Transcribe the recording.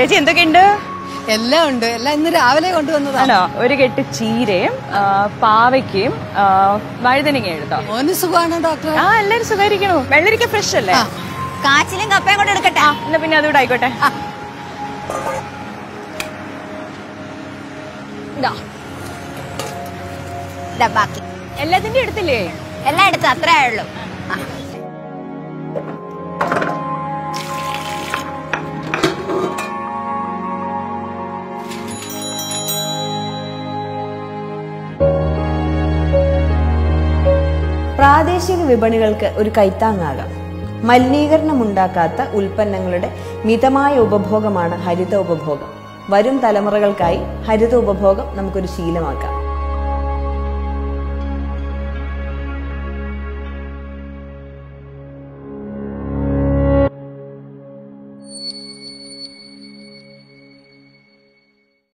ചേച്ചി എന്തൊക്കെയുണ്ട് എല്ലാം ഉണ്ട് എല്ലാം ഇന്ന് രാവിലെ കൊണ്ടുവന്നതാണ് ആണോ ഒരു കെട്ട് ചീരയും ആ, പാവയ്ക്കയും ആ, വഴുതനങ്ങയും എടുത്തോ മോന് സുഖമാണ് ഡോക്ടർ ആ എല്ലാരും സുഖമായിരിക്കണു വെള്ളരിക്ക ഫ്രഷ് അല്ലേ കാച്ചിലും കപ്പയും കൂടെ എടുക്കട്ടെ എന്നാ പിന്നെ അതുകൂടെ ആയിക്കോട്ടെ ഇതാ. ഇതാ ബാക്കി എല്ലാത്തിന്റെ എടുത്തില്ലേ എല്ലാം എടുത്തു അത്രേ ഉള്ളൂ ആ. പ്രാദേശിക വിപണികൾക്ക് ഒരു കൈത്താങ്ങാകാം മലിനീകരണമുണ്ടാക്കാത്ത ഉൽപ്പന്നങ്ങളുടെ മിതമായ ഉപഭോഗമാണ് ഹരിത ഉപഭോഗം വരും തലമുറകൾക്കായി ഹരിത ഉപഭോഗം നമുക്കൊരു ശീലമാക്കാം